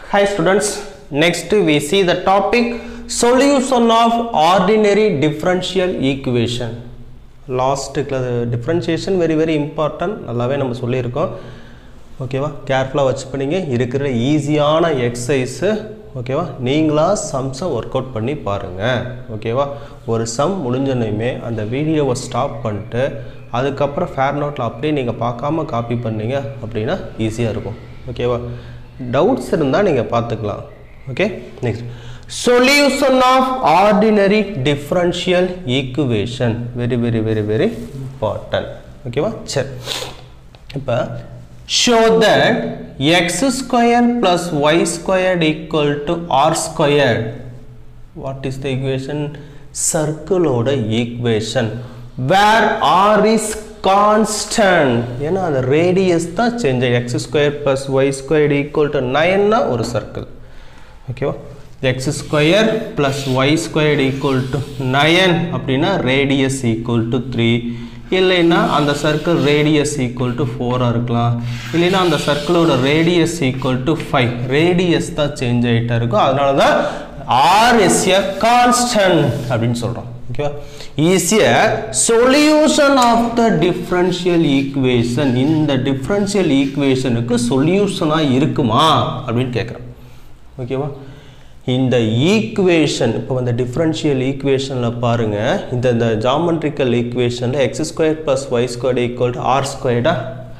Hi students, next we see the topic solution of ordinary differential equation. Last differentiation very very important நல்லாவே நம்ம சொல்லியிருக்கோம் ஓகேவா கேர்ஃபுல்லாக வச்சு பண்ணிங்க இருக்கிற ஈஸியான எக்ஸசைஸு ஓகேவா நீங்களாக சம்ஸை ஒர்க் அவுட் பண்ணி பாருங்கள் ஓகேவா ஒரு சம் முடிஞ்சனையுமே அந்த வீடியோவை ஸ்டாப் பண்ணிட்டு அதுக்கப்புறம் ஃபேர் நோட்டில் அப்படியே நீங்கள் பார்க்காம காப்பி பண்ணீங்க அப்படின்னா ஈஸியாக இருக்கும் ஓகேவா டவுட்ஸ் இருந்தால் நீங்கள் பார்த்துக்கலாம் okay next solution of ordinary differential equation very very very very important ஓகேவா சரி இப்போ show that x square plus y squared equal to r squared what is the equation சர்க்கிளோட equation where r is constant ஏன்னா அந்த radius தான் change x square plus y squared equal to நைன்னா ஒரு circle ஓகேவா x square plus y squared equal to nine அப்படின்னா radius equal to three இல்லைன்னா அந்த சர்க்கிள் ரேடியஸ் ஈக்குவல் டு ஃபோராக இருக்கலாம் இல்லைன்னா அந்த சர்க்கிளோட radius equal to five radius தான் சேஞ்ச் ஆகிட்டா இருக்கும் அதனால தான் ஆர் எஸ் எ கான்ஸ்டன்ட் அப்படின்னு சொல்கிறோம் ஓகேவா ஈஸிய solution of the differential equation இந்த டிஃப்ரென்ஷியல் ஈக்குவேஷனுக்கு சொல்யூஷனாக இருக்குமா அப்படின்னு கேட்குறேன் ஓகேவா இந்த ஈக்குவேஷன் இப்போ வந்து டிஃப்ரென்ஷியல் ஈக்குவேஷனில் பாருங்கள் இந்த இந்த ஜாமெட்ரிக்கல் ஈக்குவேஷனில் x square plus y square equal to r ஸ்கொயர்டா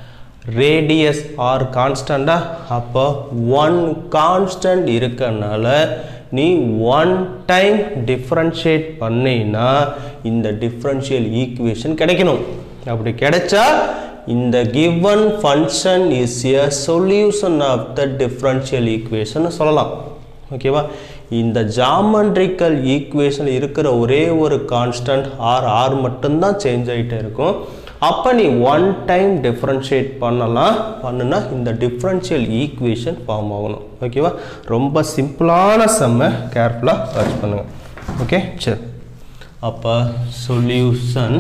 ரேடியஸ் ஆர் கான்ஸ்டண்டா அப்போ ஒன் கான்ஸ்டன்ட் இருக்கனால நீ ஒன் டைம் டிஃப்ரென்ஷியேட் பண்ணினா இந்த டிஃப்ரென்ஷியல் ஈக்குவேஷன் கிடைக்கணும் அப்படி கிடைச்சா இந்த given function is a solution of the differential equation சொல்லலாம் ஓகேவா இந்த ஜாமெட்ரிக்கல் ஈக்குவேஷன் இருக்கிற ஒரே ஒரு கான்ஸ்டன்ட் ஆர் ஆர் மட்டும்தான் சேஞ்ச் ஆகிட்டே இருக்கும் அப்போ நீ ஒன் டைம் டிஃப்ரென்ஷியேட் பண்ணலாம் பண்ணுனா இந்த டிஃப்ரென்ஷியல் ஈக்குவேஷன் ஃபார்ம் ஆகணும் ஓகேவா ரொம்ப சிம்பிளான செம்ம கேர்ஃபுல்லாக வாட்ச் பண்ணுங்கள் ஓகே சரி அப்போ solution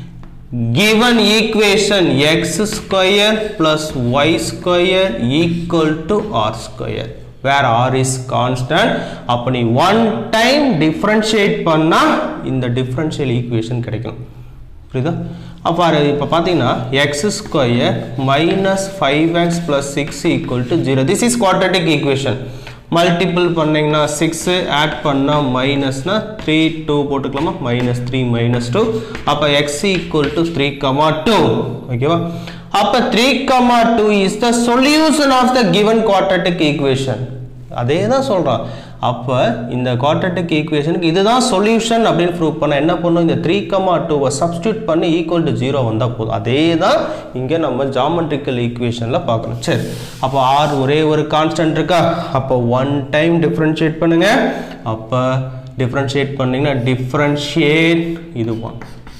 given equation x square plus y square equal to r square where r is constant அப்போ நீ ஒன் டைம் டிஃப்ரென்ஷியேட் பண்ணால் இந்த டிஃப்ரென்ஷியல் ஈக்குவேஷன் கிடைக்கும் புரியுதா அப்போ இப்போ பார்த்தீங்கன்னா x square minus five x plus six equal to zero this is quadratic equation multiple பண்ணிங்கன்னா சிக்ஸு ஆட் பண்ணால் மைனஸ்னா த்ரீ டூ போட்டுக்கலாமா மைனஸ் த்ரீ மைனஸ் டூ அப்போ x equal to three comma two ஓகேவா அப்போ three comma two is the solution of the given quadratic equation அதே தான் சொல்கிறான் அப்போ இந்த குவாட்ரட்டிக் ஈக்குவேஷனுக்கு இதுதான் சொல்யூஷன் அப்படின்னு ப்ரூவ் பண்ண என்ன பண்ணும் இந்த த்ரீ கமா டூவை சப்ஸ்டியூட் பண்ணி ஈக்குவல் டு ஜீரோ வந்தால் போதும் அதே தான் இங்கே நம்ம ஜாமெட்ரிக்கல் ஈக்குவேஷனில் பார்க்கணும் சரி அப்போ ஆர் ஒரே ஒரு கான்ஸ்டன்ட் இருக்கா அப்போ ஒன் டைம் டிஃப்ரென்ஷியேட் பண்ணுங்க அப்போ டிஃப்ரென்ஷியேட் பண்ணிங்கன்னா டிஃப்ரென்ஷியேட் இது one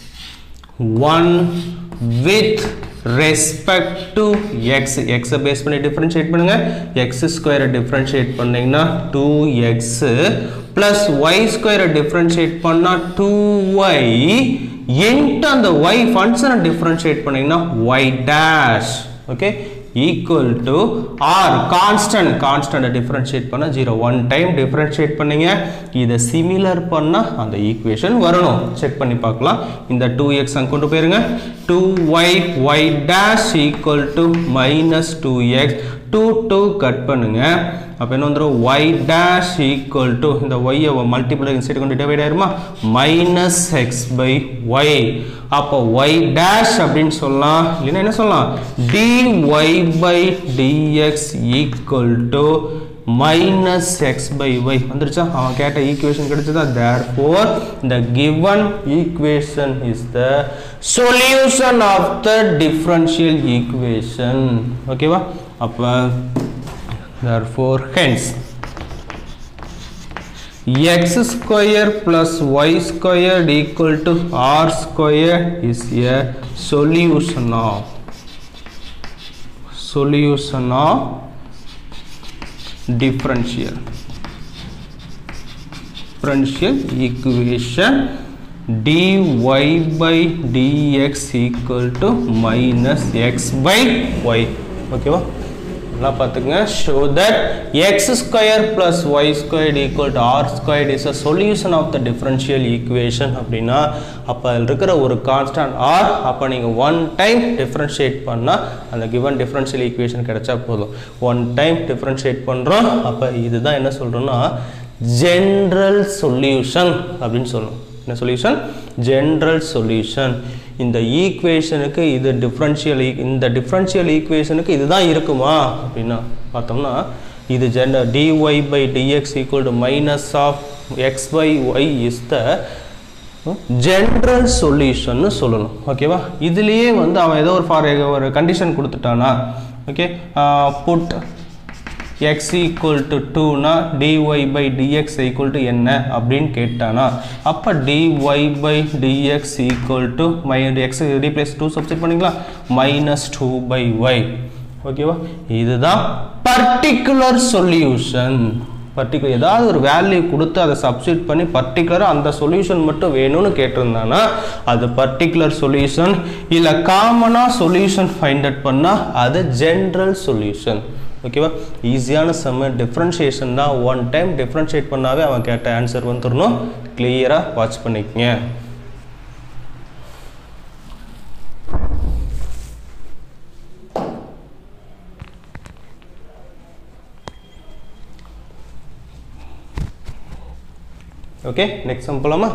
one with respect to x எக்ஸை பேஸ் பண்ணி டிஃப்ரென்ஷியேட் பண்ணுங்க எக்ஸ் ஸ்கொயரை டிஃப்ரென்ஷியேட் பண்ணீங்கன்னா டூ எக்ஸ் பிளஸ் ஒய் ஸ்கொயரை டிஃப்ரென்ஷியேட் பண்ணால் டூ ஒய் இன்ட்டு அந்த ஒய் ஃபங்க்ஷனை டிஃப்ரென்ஷியேட் பண்ணீங்கன்னா y dash okay equal to r constant கான்ஸ்டன்ட்டை டிஃப்ரென்ஷியேட் பண்ண ஜீரோ ஒன் டைம் டிஃப்ரென்ஷியேட் பண்ணீங்க இதை சிமிலர் பண்ணால் அந்த ஈக்குவேஷன் வரணும் செக் பண்ணி பார்க்கலாம் இந்த டூ எக்ஸ் அங்கே கொண்டு போயிருங்க two y y dash equal to minus two x two two cut பண்ணுங்க அப்போ என்ன வந்துடும் ஒய் டேஷ் ஈக்குவல் டு இந்த ஒய்யை மல்டிபிள் இன்சைட் கொண்டு டிவைட் ஆயிருமா மைனஸ் எக்ஸ் பை ஒய் அப்போ ஒய் டேஷ் அப்படின்னு சொல்லலாம் இல்லைன்னா என்ன சொல்லலாம் dy by dx equal to minus x by y வந்துருச்சா அவன் கேட்ட ஈக்குவேஷன் கிடைச்சதா தேர் ஃபோர் இந்த given equation is the solution of the differential equation ஓகேவா அப்போ therefore hence x square plus y squared equal to r squared is a solution of solution of differential differential equation dy by dx equal to minus x by y ஓகேவா நல்லா பார்த்துக்கங்க show that x square plus y squared equal to r squared is a solution of the differential equation அப்படின்னா அப்போ அதில் இருக்கிற ஒரு constant R அப்போ நீங்கள் ஒன் டைம் டிஃப்ரென்ஷியேட் பண்ணால் அந்த கிவன் டிஃப்ரென்ஷியல் ஈக்குவேஷன் கிடைச்சா போதும் ஒன் டைம் டிஃப்ரென்ஷியேட் பண்ணுறோம் அப்போ இதுதான் என்ன சொல்கிறோன்னா ஜென்ரல் சொல்யூஷன் அப்படின்னு சொல்லணும் என்ன சொல்யூஷன் ஜென்ரல் சொல்யூஷன் இந்த ஈக்குவேஷனுக்கு இது டிஃப்ரென்ஷியல் இந்த டிஃப்ரென்ஷியல் ஈக்குவேஷனுக்கு இதுதான் இருக்குமா அப்படின்னா பார்த்தோம்னா இது ஜென் dy by dx equal to minus of x by y is the general சொல்யூஷன்னு சொல்லணும் ஓகேவா இதுலேயே வந்து அவன் ஏதோ ஒரு ஃபார் ஒரு கண்டிஷன் கொடுத்துட்டானா okay put x equal to 2னா dy by dx equal to என்ன அப்படின்னு கேட்டானா அப்போ dy by dx equal to x replace 2 substitute பண்ணிக்கலாம் minus 2 by y ஓகேவா இதுதான் பர்டிகுலர் சொல்யூஷன் பர்டிகுலர் ஏதாவது ஒரு வேல்யூ கொடுத்து அதை சப்ஸ்டியூட் பண்ணி பர்டிகுலராக அந்த சொல்யூஷன் மட்டும் வேணும்னு கேட்டிருந்தானா அது பர்டிகுலர் சொல்யூஷன் இல்லை காமனாக சொல்யூஷன் ஃபைண்ட் அவுட் பண்ணால் அது ஜென்ரல் சொல்யூஷன் ஓகேவா ஈஸியான செம்ம டிஃப்ரென்ஷியேஷன் தான் ஒன் டைம் டிஃப்ரென்ஷியேட் பண்ணாவே அவன் கேட்ட ஆன்சர் வந்துடணும் கிளியராக வாட்ச் பண்ணிக்கங்க ஓகே நெக்ஸ்ட் சம் போலாமா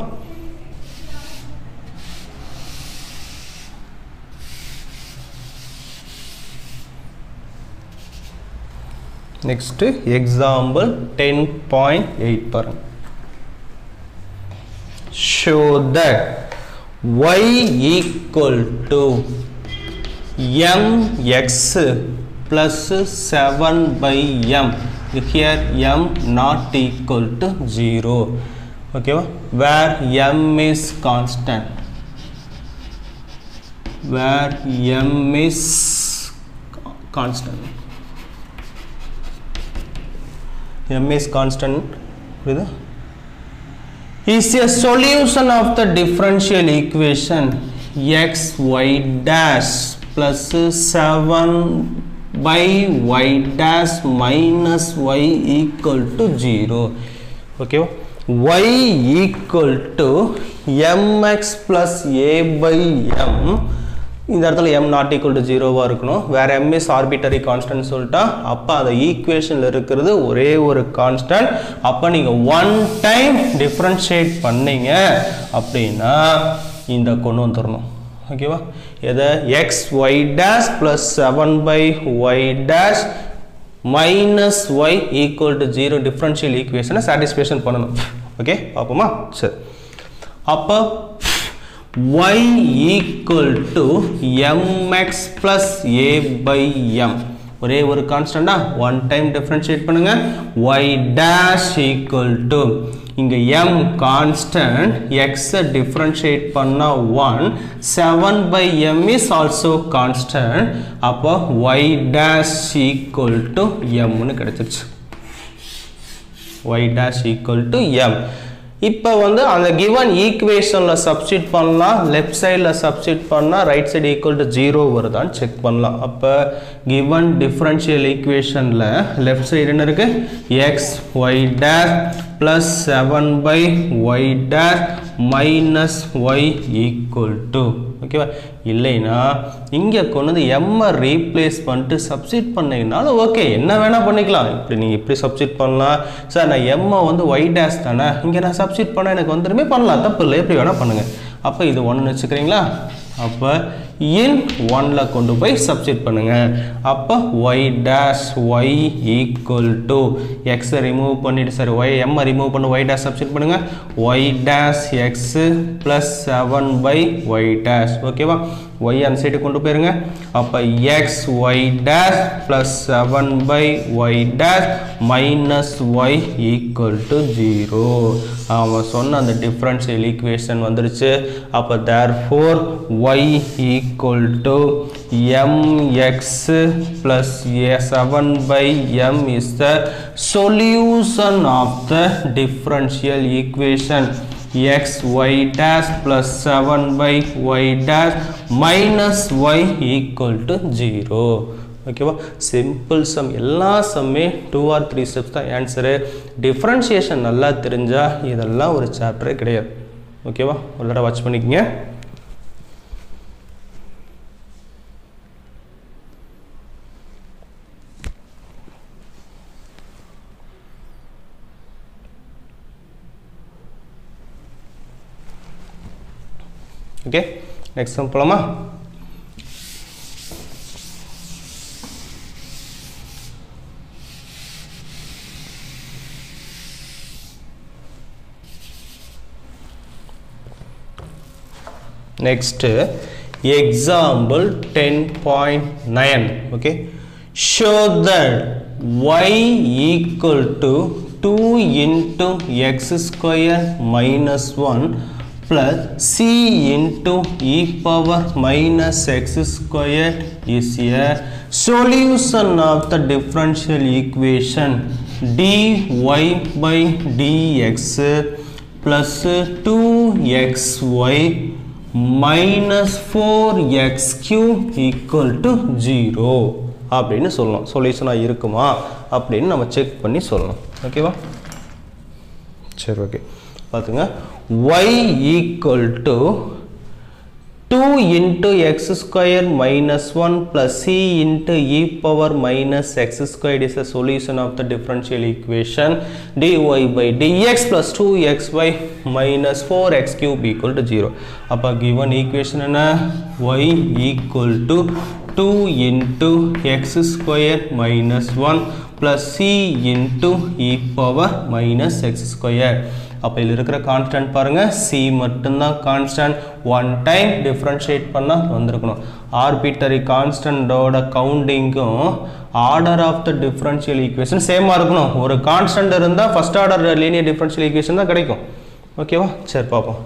next example ten point eight பாருங்க show that y equal to m x plus seven by m here m not equal to zero ஓகேவா where m is constant where m is constant m is constant புரியுதா is a solution of the differential equation x y dash plus 7 by y dash minus y equal to 0 okay y equal to mx plus a by m இந்த இடத்துல M not equal to ஜீரோவாக இருக்கணும் வேறு M is arbitrary constant சொல்லிட்டா அப்போ அந்த ஈக்குவேஷனில் இருக்கிறது ஒரே ஒரு கான்ஸ்டன்ட் அப்போ நீங்கள் ஒன் டைம் டிஃப்ரென்ஷியேட் பண்ணீங்க அப்படின்னா இந்த கொண்டு வந்துடணும் ஓகேவா எதை x y dash plus seven by y dash minus y equal to zero differential ஈக்குவேஷனை சாட்டிஸ்ஃபேக்ஷன் பண்ணணும் ஓகே பார்ப்போமா சரி அப்போ y equal to mx plus a by m ஒரே ஒரு கான்ஸ்டண்டா ஒன் டைம் டிஃப்ரென்ஷியேட் பண்ணுங்க y dash equal to இங்க m கான்ஸ்டன்ட் x டிஃப்ரென்ஷியேட் பண்ணா 1 7 by m is also constant அப்போ y dash equal to m னு கிடைச்சிருச்சு y dash equal to m இப்போ வந்து அந்த கிவன் ஈக்குவேஷனில் சப்ஸ்டியூட் பண்ணலாம் லெஃப்ட் சைடில் சப்ஸ்டியூட் பண்ணால் right side equal to zero வருதான்னு செக் பண்ணலாம் அப்போ கிவன் டிஃப்ரென்ஷியல் ஈக்குவேஷனில் லெஃப்ட் சைடு என்ன இருக்குது x y dash plus seven by y dash minus y equal to ஓகேவா இல்லைன்னா இங்கே கொண்டு வந்து எம்மை ரீப்ளேஸ் பண்ணிட்டு சப்ஸ்டியூட் பண்ணீங்கனாலும் ஓகே என்ன வேணால் பண்ணிக்கலாம் இப்படி நீங்கள் இப்படி சப்ஸ்டியூட் பண்ணலாம் சார் நான் எம்மை வந்து ஒய் டேஷ் தானே இங்கே நான் சப்ஸ்டியூட் பண்ணால் எனக்கு வந்துடுமே பண்ணலாம் தப்பு இல்லை எப்படி வேணால் பண்ணுங்கள் அப்போ இது ஒன்று வச்சுக்கிறீங்களா அப்போ இன் ஒனில் கொண்டு போய் சப்ஸ்டியூட் பண்ணுங்கள் அப்போ y dash y equal to எக்ஸை ரிமூவ் பண்ணிவிட்டு சரி ஒய் எம்மை ரிமூவ் பண்ணி ஒய் டேஷ் சப்ஸ்டியூட் பண்ணுங்கள் y dash x plus seven by y dash ஓகேவா ஒய் அந்த சைடு கொண்டு போயிருங்க அப்போ x y dash plus seven by y dash minus y equal to zero அவன் சொன்ன அந்த டிஃப்ரென்ஷியல் ஈக்குவேஷன் வந்துருச்சு அப்போ therefore y equal to m x plus a seven by m is the solution of the differential equation x y dash plus 7 by y dash minus y equal to 0 ஓகேவா simple sum எல்லா சம்மே two or three steps தான் answer differentiation நல்லா தெரிஞ்சால் இதெல்லாம் ஒரு சாப்டரே கிடையாது ஓகேவா ஒரு தடவை வாட்ச் பண்ணிக்கங்க ஓகே நெக்ஸ்ட் சம் போலாமா next example 10.9 okay show that y equal to 2 into x square minus 1 plus c into e power minus x square is a solution of the differential equation dy by dx plus 2xy minus 4x cube equal to 0 அப்படின்னு சொல்லணும் சொல்யூஷனாக இருக்குமா அப்படின்னு நம்ம check பண்ணி சொல்லணும் ஓகேவா சரி ஓகே பார்த்துங்க y equal to 2 into x square minus 1 plus c into e power minus x squared is a solution of the differential equation dy by dx plus 2xy minus 4x cube equal to 0 அப்போ given equation என்ன y equal to 2 into x square minus 1 plus c into e power minus x square அப்போ இதில் இருக்கிற constant பாருங்கள் C மட்டும்தான் constant one time differentiate பண்ணால் வந்திருக்கணும் arbitrary கான்ஸ்டன்டோட கவுண்டிங்கும் order of the differential equation சேமாக இருக்கணும் ஒரு கான்ஸ்டன்ட் இருந்தால் first order linear differential equation தான் கிடைக்கும் ஓகேவா சரி பார்ப்போம்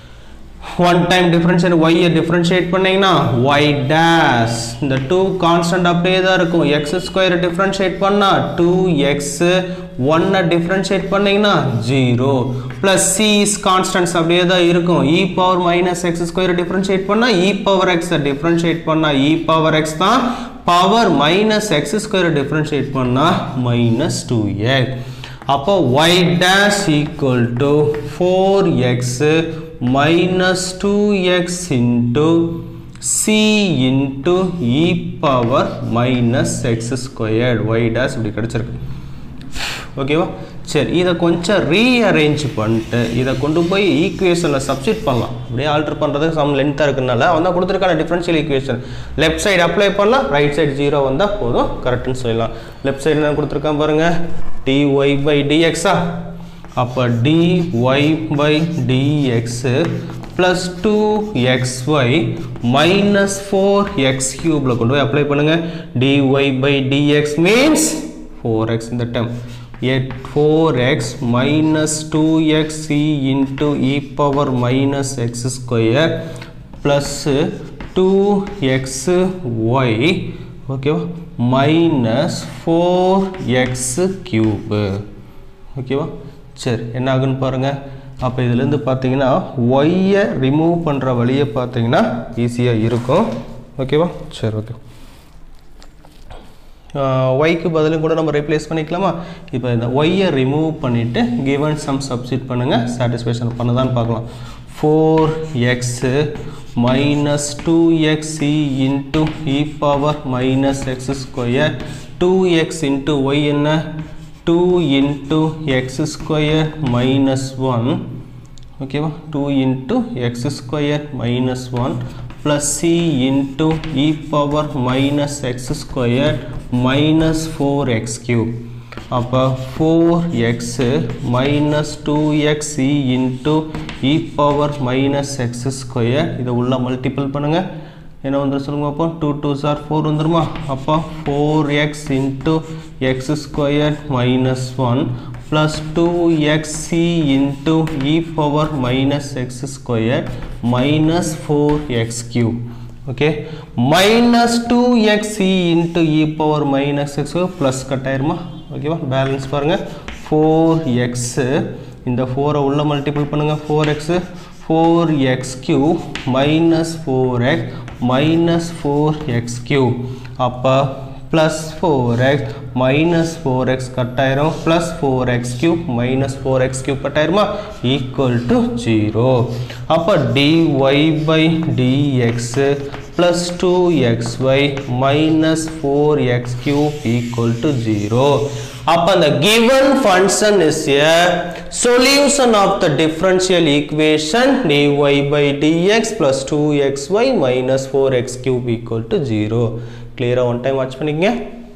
ஒன் டைம் டிஃப்ரென்ஷியேட் ஒய்யை டிஃப்ரென்ஷியேட் பண்ணிங்கன்னா ஒய் டேஸ் இந்த டூ கான்ஸ்டன்ட் அப்படியே தான் இருக்கும் எக்ஸ் ஸ்கொயர் டிஃப்ரென்ஷியேட் பண்ணால் டூ எக்ஸ் ஒன்னை டிஃப்ரென்ஷியேட் பண்ணிங்கன்னா zero plus c is constants அப்படியே தான் இருக்கும் e power minus x square differentiate பண்ணால் இ பவர் எக்ஸை டிஃப்ரென்ஷியேட் பண்ணால் இ பவர் எக்ஸ் தான் power minus x square differentiate பண்ணால் மைனஸ் டூ எக்ஸ் அப்போ y dash equal to four x minus 2x into c into e power minus x squared y dash இப்படி கிடச்சிருக்கு ஓகேவா சரி இதை கொஞ்சம் ரீஅரேஞ்ச் பண்ணிட்டு இதை கொண்டு போய் ஈக்குவேஷனில் சப்ஸ்டிட் பண்ணலாம் அப்படியே ஆல்டர் பண்ணுறதுக்கு சம் லென்த்தாக இருக்கிறனால அவன் தான் கொடுத்துருக்கான differential equation left side apply பண்ணலாம் ரைட் சைடு ஜீரோ வந்தால் போதும் கரெக்டுன்னு சொல்லலாம் லெஃப்ட் சைடு என்ன கொடுத்துருக்கான் பாருங்கள் dy பை dx அப்போ dy by dx plus 2xy minus 4x cube கொண்டு போய் அப்ளை பண்ணுங்க dy by dx means 4x இந்த term yet 4x minus 2x c into e power minus x square plus 2xy ஓகேவா minus four X cube ஓகேவா சரி என்ன ஆகுன்னு பாருங்கள் அப்போ இதுலேருந்து பார்த்தீங்கன்னா ஒய்யை ரிமூவ் பண்ணுற வழியை பார்த்தீங்கன்னா ஈஸியாக இருக்கும் ஓகேவா சரி ஓகே ஒய்க்கு பதிலும் கூட நம்ம ரீப்ளேஸ் பண்ணிக்கலாமா இப்போ இந்த ஒய்யை ரிமூவ் பண்ணிவிட்டு கிவன் சம் சப்ஸ்டிட் பண்ணுங்கள் சாட்டிஸ்ஃபேக்ஷன் பண்ணுதான்னு பார்க்கலாம் four x minus two x c into e power minus x square two x into y என்ன 2 into x square minus 1 okay 2 into x square minus 1 plus c into e power minus x square minus 4x cube அப்போ 4x minus 2x c into e power minus x square இதை உள்ள multiple பண்ணுங்க என்ன வந்துடும் சொல்லுங்க அப்போ two two sir four வந்துருமா அப்போ four x into x square minus one plus two x c into e power minus x square minus four x cube okay minus two x c into e power minus x plus cut ஆயிருமா ஓகேவா balance பாருங்கள் four x இந்த ஃபோரை உள்ள multiple பண்ணுங்கள் four x four x cube minus four x minus four x cube அப்போ plus four x minus four x கட்டாயிரும் plus four x cube minus four x cube கட்டாயிருமா ஈக்குவல் டு ஜீரோ அப்போ dy by dx plus 2xy minus 4x cube equal to 0 அப்ப the given function is a solution of the differential equation dy by dx plus 2xy minus 4x cube equal to 0 clear one time watch பண்ணிக்கங்க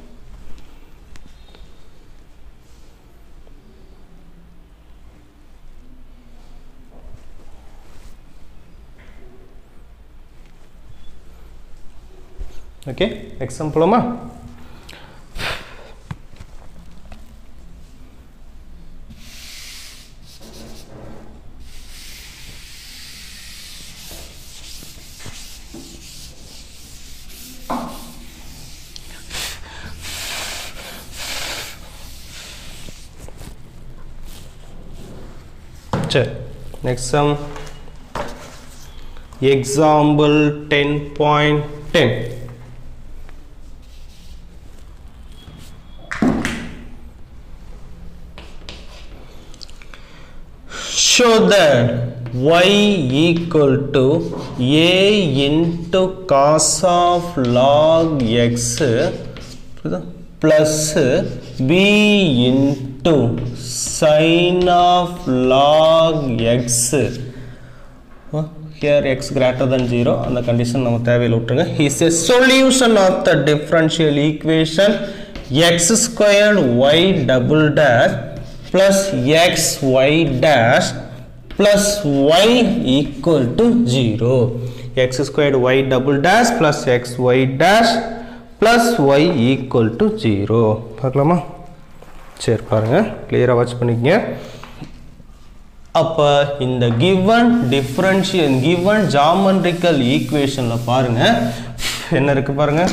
okay exam போலாமா சரி next sum example ten point ten show that y equal to a into cos of log x plus b into sin of log x Uh, here x greater than 0 அந்த condition நம்ம தேவையில் விட்டுருங்க is a solution of the differential equation x squared y double dash plus x y dash plus y equal to 0 x squared y double dash plus x y dash plus y equal to 0 பார்க்கலாமா சரி பாருங்க கிளியராக watch பண்ணிக்கங்க அப்போ இந்த given differential given geometrical ஈக்குவேஷனில் பாருங்க என்ன இருக்கு பாருங்க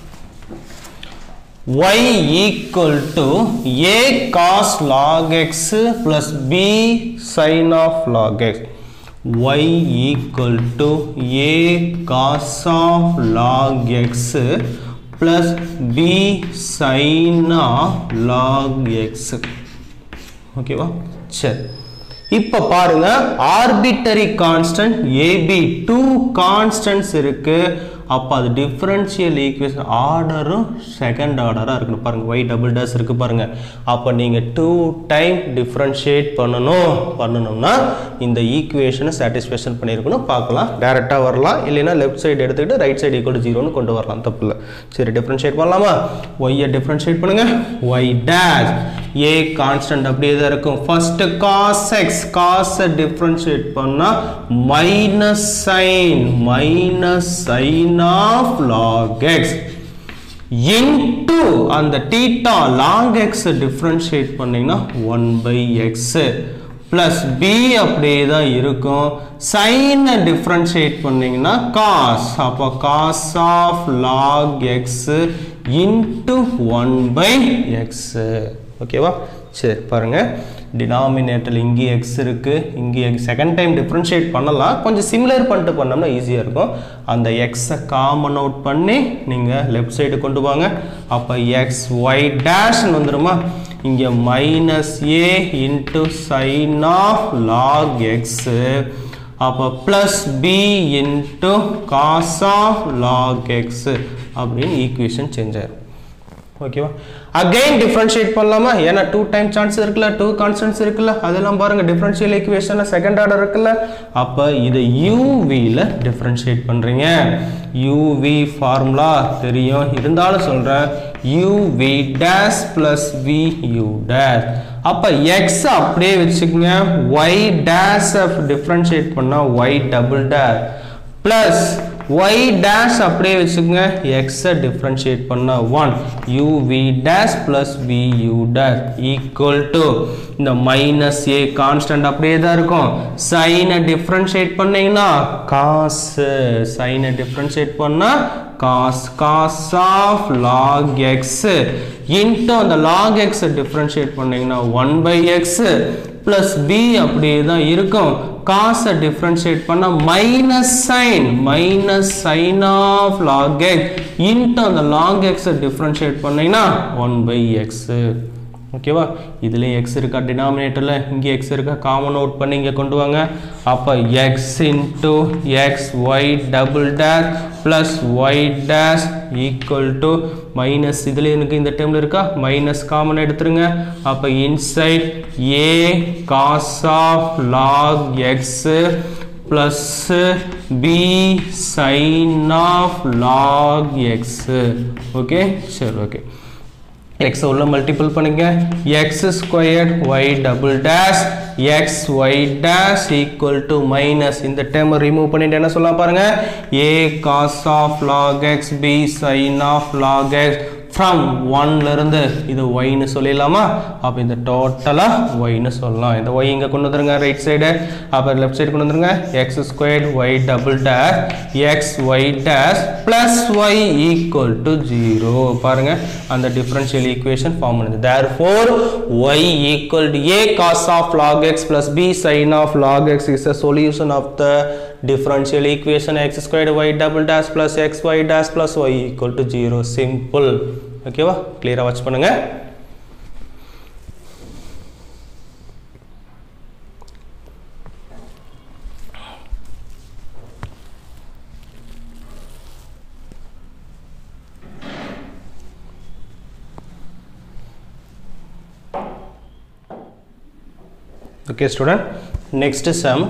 y equal to a cos log x plus b sin of log x y equal to a cos of log x plus b sin of log x ஓகேவா சரி இப்போ பாருங்க arbitrary constant a b two constants இருக்கு அப்போ அது differential equation ஆர்டரும் second ஆர்டராக இருக்கணும் பாருங்கள் ஒய் டபுள் டேஸ் இருக்கு பாருங்க அப்போ நீங்கள் டூ டைம் டிஃப்ரென்ஷியேட் பண்ணணும் பண்ணணும்னா இந்த ஈக்குவேஷனை சாட்டிஸ்ஃபேக்ஷன் பண்ணியிருக்கணும் பார்க்கலாம் டேரெக்டாக வரலாம் இல்லைன்னா லெஃப்ட் சைடு எடுத்துக்கிட்டு ரைட் சைடு ஈக்குவல் ஜீரோன்னு கொண்டு வரலாம் தப்பு இல்லை சரி டிஃப்ரென்ஷியேட் பண்ணலாமா ஒய்யை டிஃப்ரென்ஷியேட் பண்ணுங்க ஒய் டேஷ் ஏ கான்ஸ்டன்ட் அப்படியே தான் இருக்கும் ஃபர்ஸ்ட் காஸ் எக்ஸ் காஸை டிஃப்ரென்ஷியேட் பண்ணால் minus sine minus sine of log x into அந்த டீட்டா லாங் எக்ஸ் டிஃப்ரென்ஷியேட் பண்ணீங்கன்னா one by x plus b அப்படியே தான் இருக்கும் சைனை டிஃப்ரென்ஷியேட் பண்ணீங்கன்னா காஸ் அப்போ cos of log x into one by x ஓகேவா சரி பாருங்க டினாமினேட்டர் இங்கே எக்ஸ் இருக்கு இங்கே செகண்ட் டைம் டிஃப்ரென்ஷியேட் பண்ணலாம் கொஞ்சம் சிமிலர் பண்ணிட்டு பண்ணோம்னா ஈஸியாக இருக்கும் அந்த எக்ஸை காமன் அவுட் பண்ணி நீங்கள் லெஃப்ட் சைடு கொண்டு வாங்க அப்போ எக்ஸ் ஒய் டேஷ்னு வந்துடுமா இங்கே minus a into sine of log x அப்போ plus b into cos of log x அப்படின்னு ஈக்குவேஷன் சேஞ்ச் ஆயிரும் ஓகேவா அகைன் டிஃப்ரென்ஷியேட் பண்ணலாமா ஏன்னா டூ டைம் சான்ஸ் இருக்குல்ல டூ கான்ஸ்டன்ட்ஸ் இருக்குல்ல அதெல்லாம் பாருங்க டிஃப்ரென்ஷியல் ஈக்குவேஷன்ல செகண்ட் ஆர்டர் இருக்குல்ல அப்போ இதை யூவியில் டிஃப்ரென்ஷியேட் பண்ணுறீங்க யூவி ஃபார்முலா தெரியும் இருந்தாலும் சொல்கிறேன் u v dash plus v u dash அப்போ எக்ஸ் அப்படியே வச்சுக்கோங்க ஒய் டேஸ் டிஃப்ரென்ஷியேட் பண்ணால் y double dash plus y dash அப்படியே வச்சுக்கோங்க x டிஃபரன்ஷியேட் பண்ணா 1 uv dash plus vu dash equal to இந்த மைனஸ் a கான்ஸ்டன்ட் அப்படியே தான் இருக்கும் சைனை டிஃபரன்ஷியேட் பண்ணீங்கன்னா காசு சைனை டிஃபரன்ஷியேட் பண்ணா cos cos of log x into அந்த லாக் எக்ஸ் டிஃப்ரென்ஷியேட் பண்ணீங்கன்னா one by x plus B அப்படியே தான் இருக்கும் காசை டிஃப்ரென்ஷியேட் பண்ணால் minus sine minus sine of log x into அந்த லாக் எக்ஸை டிஃப்ரென்ஷியேட் பண்ணீங்கன்னா ஒன் பை எக்ஸு ஓகேவா இதுலேயும் எக்ஸ் இருக்கா டினாமினேட்டரில் இங்கே எக்ஸ் இருக்கா காமன் அவுட் பண்ணி இங்கே கொண்டு வாங்க அப்போ x into x y double dash plus y dash equal to minus இதில் எனக்கு இந்த டேர்மில் இருக்கா மைனஸ் காமன் எடுத்துருங்க அப்போ inside a cos of log x plus b sine of log x okay சரி ஓகே x உள்ள மல்டிபிள் பண்ணுங்க x squared y double dash x y dash equal to minus இந்த டேர்ம் ரிமூவ் பண்ணிட்டு என்ன சொல்லலாம் பாருங்க a cos of log x b sin of log x from ஒன்லேருந்து இது ஒய்னு சொல்லிடலாமா அப்போ இந்த டோட்டலாக ஒய்னு சொல்லலாம் இந்த ஒய் இங்கே கொண்டு வந்துருங்க ரைட் சைடு அப்போ லெஃப்ட் சைடு கொண்டு வந்துருங்க x squared y double dash x y dash plus y equal to zero பாருங்க அந்த டிஃபரன்ஷியல் ஈக்குவேஷன் ஃபார்ம் பண்ணுது therefore y equal to a cos of log x plus b sine of log x is a solution of the differential equation x squared y double dash plus xy dash plus y equal to 0 simple ஓகேவா கிளியரா watch பண்ணுங்க okay student next sum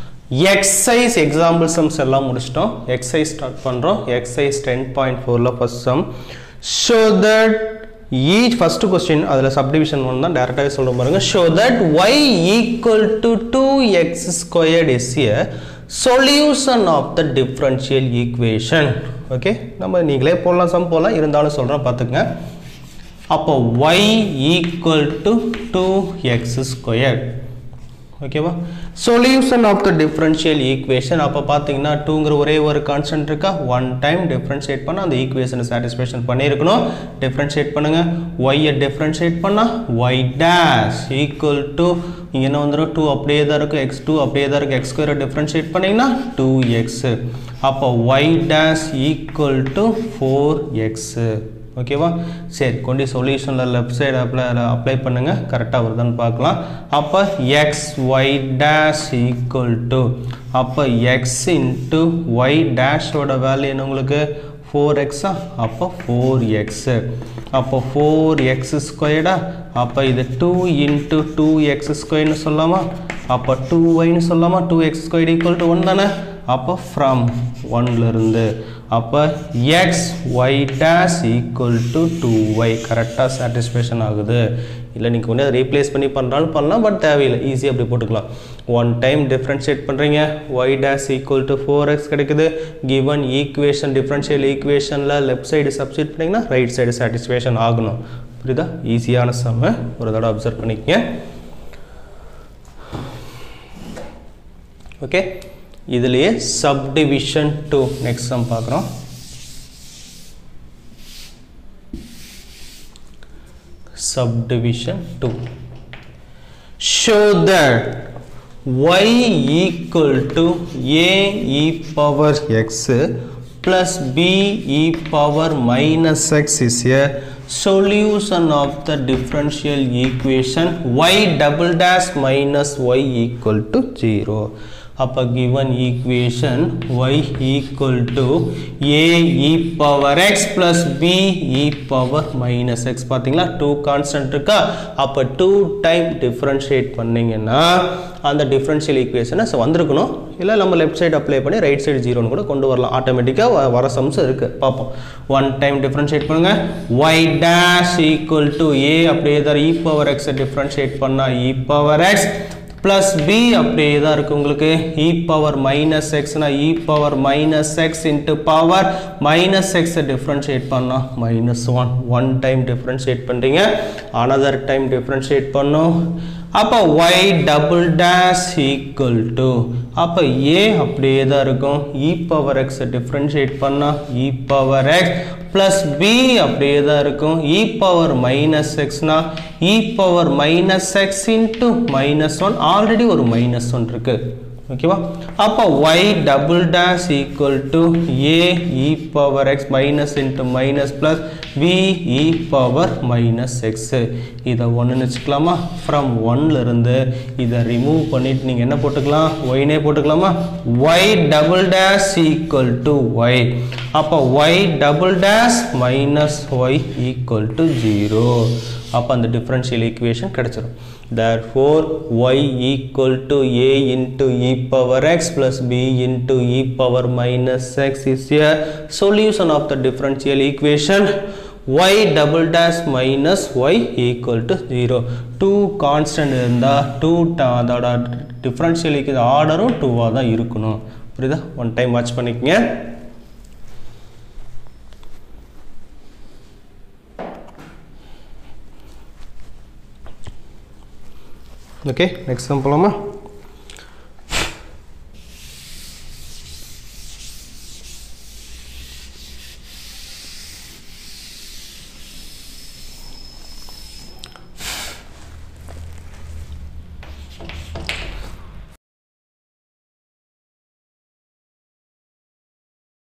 exercise example sums எல்லாம் முடிச்சிட்டோம் exercise start பண்ணுறோம் exercise ten point ஃபோரில் first sum show that each first question அதில் subdivision one தான் டேரெக்டாகவே சொல்ல பாருங்க show that y equal to two x squared is a solution of the differential equation okay நம்ம நீங்களே போடலாம் சம் போடலாம் இருந்தாலும் சொல்கிறேன் பார்த்துங்க அப்போ y equal to two x square ஓகேவா solution of the differential equation அப்போ பார்த்தீங்கன்னா டூங்கிற ஒரே ஒரு கான்ஸ்டன்ட் இருக்கா ஒன் டைம் டிஃப்ரென்ஷியேட் பண்ணால் அந்த ஈக்குவேஷனை சாட்டிஸ்ஃபேக்ஷன் பண்ணியிருக்கணும் டிஃப்ரென்ஷியேட் பண்ணுங்க ஒய்யை டிஃப்ரென்ஷியேட் பண்ணால் ஒய் டேஷ் ஈக்குவல் டு இங்கே என்ன வந்துடும் டூ அப்படியே தான் இருக்கும் எக்ஸ் டூ அப்படியே தான் இருக்கும் எக்ஸ் ஸ்கொயரை டிஃப்ரென்ஷியேட் பண்ணிங்கன்னா டூ எக்ஸு அப்போ y dash equal to four x ஓகேவா சரி கொண்டு சொல்யூஷனில் லெஃப்ட் சைடு அப்ளை அப்ளை பண்ணுங்கள் கரெக்டாக வருதான்னு பார்க்கலாம் அப்போ x y dash equal to அப்போ எக்ஸ் இன்ட்டு ஒய் டேஷோட வேல்யூ என்ன உங்களுக்கு ஃபோர் எக்ஸா அப்போ ஃபோர் எக்ஸு அப்போ ஃபோர் எக்ஸ் ஸ்கொயர்டா அப்போ இது டூ இன்ட்டு டூ எக்ஸ் ஸ்கொயர்னு சொல்லலாமா அப்போ டூ ஒய்னு சொல்லலாமா two x square equal to one தானே அப்போ ஃப்ரம் ஒன்லேருந்து அப்போ x y dash equal to two y கரெக்டாக சாட்டிஸ்ஃபேக்ஷன் ஆகுது இல்லை நீங்கள் கொஞ்சம் ரீப்ளேஸ் பண்ணி பண்ணுறாலும் பண்ணலாம் பட் தேவையில்லை ஈஸியாக அப்படி போட்டுக்கலாம் ஒன் டைம் டிஃப்ரென்ஷியேட் பண்ணுறீங்க y dash equal to four x கிடைக்குது கிவன் ஈக்குவேஷன் டிஃப்ரென்ஷியல் ஈக்குவேஷனில் லெஃப்ட் சைடு சப்ஸ்டிட் பண்ணிங்கன்னா ரைட் சைடு சாட்டிஸ்ஃபேக்ஷன் ஆகணும் புரியுதா ஈஸியான சம்ம ஒரு தடவை அப்சர்வ் பண்ணிக்கங்க ஓகே இதுலேயே சப்டிவிஷன் டூ நெக்ஸ்ட் சம் பார்க்குறோம் subdivision 2 show that y equal to a e power x plus b e power minus x is a solution of the differential equation y double dash minus y equal to 0 அப்போ given equation y equal to a e power x plus b e power minus x பார்த்தீங்களா two constant இருக்கா அப்போ two time differentiate பண்ணீங்கன்னா அந்த differential ஈக்குவேஷனை வந்திருக்கணும் இல்லை நம்ம லெஃப்ட் சைடு அப்ளை பண்ணி ரைட் சைடு ஜீரோன்னு கூட கொண்டு வரலாம் ஆட்டோமேட்டிக்காக வர சம்ஸ் இருக்குது பார்ப்போம் ஒன் டைம் டிஃப்ரென்ஷியேட் பண்ணுங்க y dash equal to A அப்படியே தான் இ பவர் எக்ஸை டிஃப்ரென்ஷியேட் பண்ணால் e power x plus B அப்படியே தான் இருக்குது உங்களுக்கு இ பவர் மைனஸ் எக்ஸ்னா e power minus x into power minus எக்ஸை டிஃப்ரென்ஷியேட் பண்ணால் minus one one time differentiate பண்ணுறீங்க அனதர் டைம் டிஃப்ரென்ஷியேட் பண்ணும் அப்போ y double dash equal to அப்போ ஏ அப்படியே தான் இருக்கும் இ பவர் எக்ஸ் டிஃப்ரென்ஷியேட் பண்ணால் e power x plus B அப்படியே தான் இருக்கும் இ பவர் மைனஸ் எக்ஸ்னா e power minus x into minus one already ஒரு மைனஸ் ஒன் இருக்குது ஓகேவா அப்போ y double dash equal to A e power x minus into minus plus B e power minus x இதை ஒன்றுன்னு வச்சுக்கலாமா from ஒன்லேருந்து இதை ரிமூவ் பண்ணிட்டு நீங்கள் என்ன போட்டுக்கலாம் ஒய்னே போட்டுக்கலாமா y double dash equal to y அப்போ y double dash minus y equal to zero அப்போ அந்த டிஃப்ரென்ஷியல் ஈக்குவேஷன் கிடச்சிரும் therefore y equal to a into e power x plus b into e power minus x is a solution of the differential equation y double dash minus y equal to 0 2 constant இருந்தால் 2 அதோட differential ஆர்டரும் டூவாக தான் இருக்கணும் புரியுதா one time watch பண்ணிக்கங்க okay next sum போலாமா